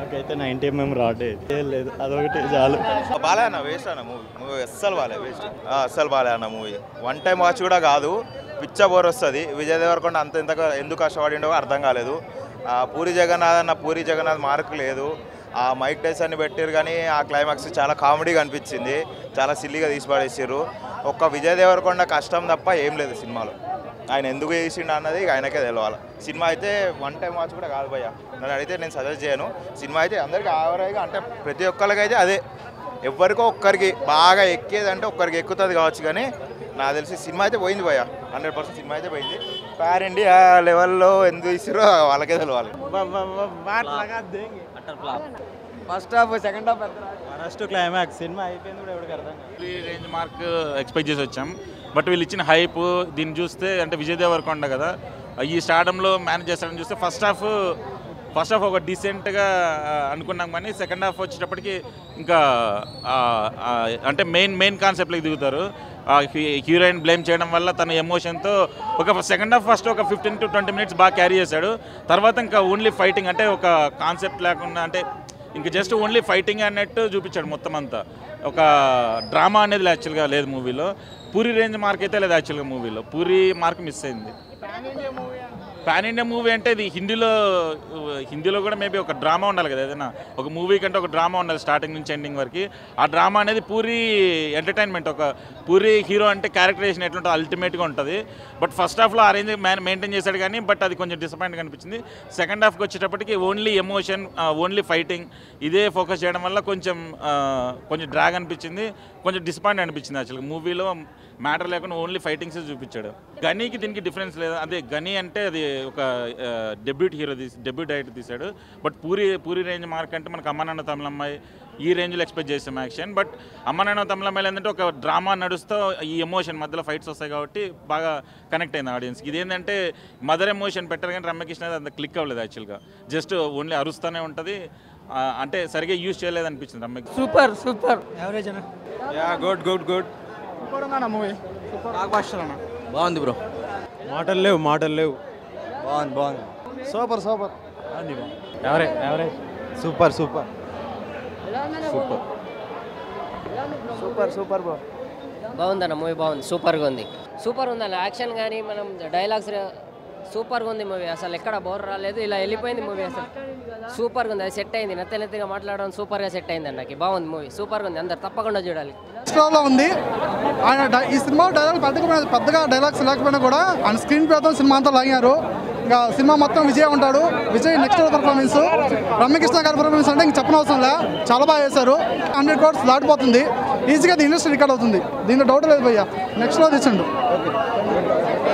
నాకైతే ninety MM రాడే ఏం లేదు అదొకటి చాలు బాలే అన్న వేస్ట్ అన్న మూవీ మూవీ అస్సలు బాలే వేస్ట్ అస్సలు బాలే అన్న మూవీ వన్ టైం వాచ్ కూడా కాదు పిచ్చ బోర్ వస్తుంది విజయ్ దేవరకొండ అంత ఎంత ఎందుకు కష్టపడిండో అర్థం కాలేదు ఆ పూరి జగన్నాథ్ అన్న పూరి జగన్నాథ్ మార్క్ లేదు ఆ మైక్ టైసన్ని పెట్టారు కానీ ఆ క్లైమాక్స్ చాలా కామెడీగా అనిపించింది చాలా సిల్లీగా తీసి పడేసారు ఒక్క విజయ్ దేవరకొండ కష్టం తప్ప ఏం లేదు సినిమాలో ఆయన ఎందుకు చేసిండు అన్నది ఆయనకే తెలవాలి సినిమా అయితే వన్ టైం వాచ్ కూడా కాదు భయ్య నన్ను అడిగితే నేను సజెస్ట్ చేయను సినిమా అయితే అందరికీ ఆవరేజ్గా అంటే ప్రతి ఒక్కరికైతే అదే ఎవరికో ఒక్కరికి బాగా ఎక్కేది అంటే ఒక్కరికి ఎక్కుతుంది కావచ్చు కానీ నాకు తెలిసి సినిమా అయితే పోయింది భయ్య హండ్రెడ్ పర్సెంట్ సినిమా అయితే పోయింది పార్ ఇండియా లెవెల్లో ఎందుకు ఇస్తారో వాళ్ళకే తెలవాలి first half second half first climax cinema అయిపోయింది కూడా ఎవరికి అర్థం కాదు ఈ రేంజ్ మార్క్ ఎక్స్పెక్ట్ చేసి వచ్చాం బట్ వీళ్ళు ఇచ్చిన హైప్ దీన్ని చూస్తే అంటే విజయ్ దేవరకొండ కదా ఈ స్టార్డంలో మేనేజ్ చేస్తాడని చూస్తే ఫస్ట్ హాఫ్ ఫస్ట్ హాఫ్ ఒక డీసెంట్గా అనుకున్నాం కానీ సెకండ్ హాఫ్ వచ్చేటప్పటికి ఇంకా ఆ, ఆ, అంటే మెయిన్ మెయిన్ కాన్సెప్ట్లోకి దిగుతారు హీరోయిన్ బ్లేమ్ చేయడం వల్ల తన ఎమోషన్తో ఒక సెకండ్ హాఫ్ ఫస్ట్ ఒక ఫిఫ్టీన్ టు ట్వంటీ మినిట్స్ బాగా క్యారీ చేశాడు తర్వాత ఇంకా ఓన్లీ ఫైటింగ్ అంటే ఒక కాన్సెప్ట్ లేకుండా అంటే ఇంక జస్ట్ ఓన్లీ ఫైటింగ్ అన్నట్టు చూపించాడు మొత్తం అంతా ఒక డ్రామా అనేది యాక్చువల్గా లేదు మూవీలో పూరి రేంజ్ మార్క్ అయితే లేదు యాక్చువల్గా మూవీలో పూరి మార్క్ మిస్ అయింది పాన్ ఇండియా మూవీ అంటే ఇది హిందీలో హిందీలో కూడా మేబీ ఒక డ్రామా ఉండాలి కదా ఏదైనా ఒక మూవీ కంటే ఒక డ్రామా ఉండాలి స్టార్టింగ్ నుంచి ఎండింగ్ వరకు ఆ డ్రామా అనేది పూరి ఎంటర్టైన్మెంట్ ఒక పూరి హీరో అంటే క్యారెక్టరేషన్ ఎట్లుంటుందో అల్టిమేట్గా ఉంటుంది బట్ ఫస్ట్ హాఫ్లో ఆ రేంజ్ మెయింటైన్ చేశాడు కానీ బట్ అది కొంచెం డిసప్పాయింట్ అనిపించింది సెకండ్ హాఫ్కి వచ్చేటప్పటికి ఓన్లీ ఎమోషన్ ఓన్లీ ఫైటింగ్ ఇదే ఫోకస్ చేయడం వల్ల కొంచెం ఆ, కొంచెం డ్రాగ్ అనిపించింది కొంచెం డిసప్పాయింట్ అనిపించింది యాక్చువల్గా మూవీలో మ్యాటర్ లేకుండా ఓన్లీ ఫైటింగ్స్ చూపించాడు గనీకి దీనికి డిఫరెన్స్ లేదు అదే గని అంటే అది ఒక డెబ్యూట్ హీరో తీసి డెబ్యూట్ డైరెక్టర్ తీశాడు but Puri Puri range mark అంటే మనకు అమ్మానాన్న తమిళమ్మాయి ఈ రేంజ్లో ఎక్స్పెక్ట్ చేసాం యాక్షన్ బట్ అమ్మానాన్న తమిళమ్మాయిలు ఏంటంటే ఒక డ్రామా నడుస్తూ ఈ ఎమోషన్ మధ్యలో ఫైట్స్ వస్తాయి కాబట్టి బాగా కనెక్ట్ అయింది ఆడియన్స్కి ఇదేంటంటే మదర్ ఎమోషన్ పెట్టారు కానీ రమ్యకృష్ణ అది అంత క్లిక్ అవ్వలేదు యాక్చువల్గా జస్ట్ ఓన్లీ అరుస్తూనే ఉంటుంది ఆ, అంటే సరిగ్గా యూజ్ చేయలేదు అనిపించింది రమ్యకి సూపర్ సూపర్ యావరేజ్ అన్న యా గుడ్ గుడ్ గుడ్ బాగుంది బ్రో మాటలు లేవు మాటలు లేవు బాగుంది బాగుంది super super average average super super super super bro బాగుందన్న మూవీ బాగుంది సూపర్గా ఉంది సూపర్ ఉందన్న యాక్షన్ కానీ మనం డైలాగ్స్ సూపర్గా ఉంది మూవీ అసలు ఎక్కడ బోర్ రాలేదు ఇలా వెళ్ళిపోయింది మూవీ అసలు సూపర్గా ఉంది అది సెట్ అయింది నెత్త నెత్తగా మాట్లాడడం సూపర్గా సెట్ అయింది అన్నకి బాగుంది మూవీ సూపర్గా ఉంది అందరు తప్పకుండా చూడాలి లో ఉంది ఆయన డై- ఈ సినిమా డైలాగ్ పెద్దగా పెద్దగా డైలాగ్స్ లేకపోయినా కూడా ఆయన స్క్రీన్ ప్లేతో సినిమా అంతా లాగారు ఇంకా సినిమా మొత్తం విజయ్ ఉంటాడు విజయ్ నెక్స్ట్ పర్ఫార్మెన్స్ రమ్యకృష్ణ గారి పర్ఫార్మెన్స్ అంటే ఇంక చెప్పనవసరం లే చాలా బాగా చేశారు హండ్రెడ్ కోర్స్ దాటిపోతుంది ఈజీగా ఇది ఇండస్ట్రీ రికార్డ్ అవుతుంది దీంట్లో డౌట్ లేదు భయ్య నెక్స్ట్ లో తెచ్చండు